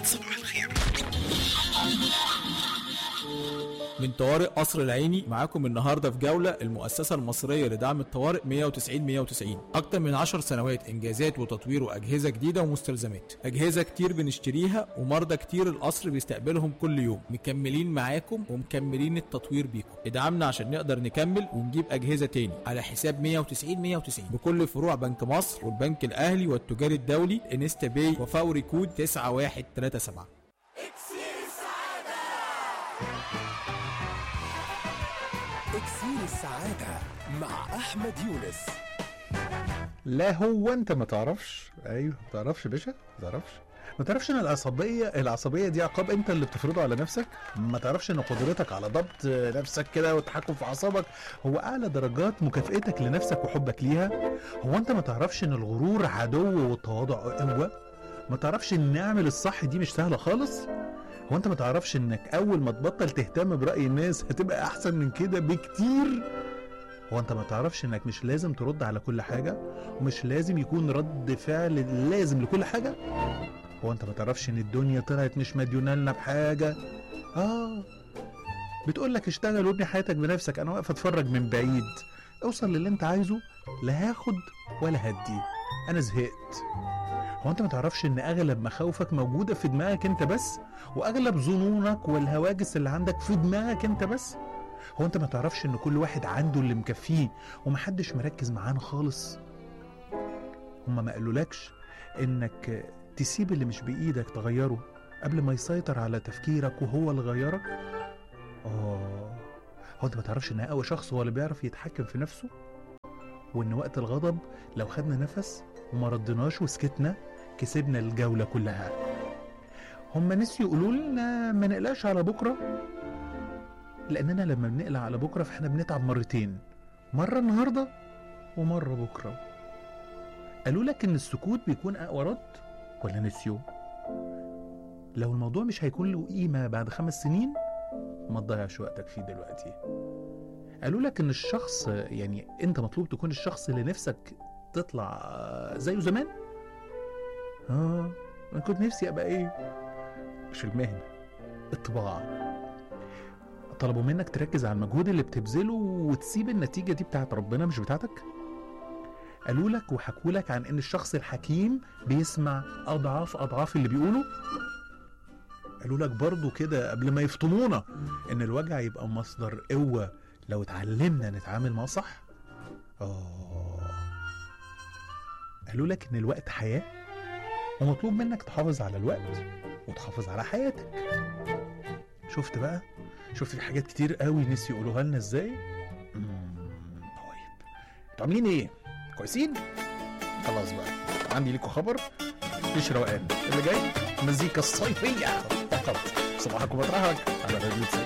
صباح الخير من طوارئ قصر العيني معاكم النهارده في جوله المؤسسه المصريه لدعم الطوارئ 190 190 اكتر من 10 سنوات انجازات وتطوير واجهزه جديده ومستلزمات اجهزه كتير بنشتريها ومرضى كتير القصر بيستقبلهم كل يوم مكملين معاكم ومكملين التطوير بيكم ادعمنا عشان نقدر نكمل ونجيب اجهزه تاني على حساب 190 190 بكل فروع بنك مصر والبنك الاهلي والتجاري الدولي انستا باي وفوري كود 9137 اكسير السعادة مع أحمد يونس لا هو انت ما تعرفش ايوه ما تعرفش يا باشا ما تعرفش ما تعرفش ان العصبيه العصبيه دي عقاب انت اللي بتفرضه على نفسك ما تعرفش ان قدرتك على ضبط نفسك كده والتحكم في اعصابك هو اعلى درجات مكافئتك لنفسك وحبك ليها هو انت ما تعرفش ان الغرور عدو والتواضع قوه ما تعرفش ان نعمل الصح دي مش سهله خالص هو انت ما تعرفش انك اول ما تبطل تهتم براي الناس هتبقى احسن من كده بكتير هو انت ما تعرفش انك مش لازم ترد على كل حاجه ومش لازم يكون رد فعل لازم لكل حاجه هو انت ما تعرفش ان الدنيا طلعت مش مديونه لنا بحاجه اه بتقول لك اشتغل وابني حياتك بنفسك انا واقف اتفرج من بعيد اوصل للي انت عايزه لا هاخد ولا هدي انا زهقت هو انت ما تعرفش ان اغلب مخاوفك موجوده في دماغك انت بس واغلب ظنونك والهواجس اللي عندك في دماغك انت بس هو انت ما تعرفش ان كل واحد عنده اللي مكفيه ومحدش مركز معانا خالص هما ما قالولكش انك تسيب اللي مش بايدك تغيره قبل ما يسيطر على تفكيرك وهو اللي غيرك اه هو انت ما تعرفش ان اقوى شخص هو اللي بيعرف يتحكم في نفسه وان وقت الغضب لو خدنا نفس وما ردناش وسكتنا كسبنا الجولة كلها هما نسيوا يقولوا لنا ما نقلقش على بكرة لأننا لما بنقلق على بكرة فاحنا بنتعب مرتين مرة النهاردة ومرة بكرة قالوا لك إن السكوت بيكون أقوى رد ولا نسيوا لو الموضوع مش هيكون له قيمة بعد خمس سنين ما تضيعش وقتك فيه دلوقتي قالوا لك إن الشخص يعني أنت مطلوب تكون الشخص اللي نفسك تطلع زيه زمان اه انا كنت نفسي ابقى ايه مش المهنه الطباعه طلبوا منك تركز على المجهود اللي بتبذله وتسيب النتيجه دي بتاعت ربنا مش بتاعتك قالوا لك وحكوا لك عن ان الشخص الحكيم بيسمع اضعاف اضعاف اللي بيقوله قالوا لك برضو كده قبل ما يفطمونا ان الوجع يبقى مصدر قوه لو اتعلمنا نتعامل معاه صح اه قالوا لك ان الوقت حياه ومطلوب منك تحافظ على الوقت وتحافظ على حياتك شفت بقى شفت في حاجات كتير قوي نسي يقولوها لنا ازاي مم، طيب انتوا عاملين ايه كويسين خلاص بقى عندي لكم خبر مفيش روقان اللي جاي مزيكا الصيفيه فقط صباحكم مترهق على راديو 90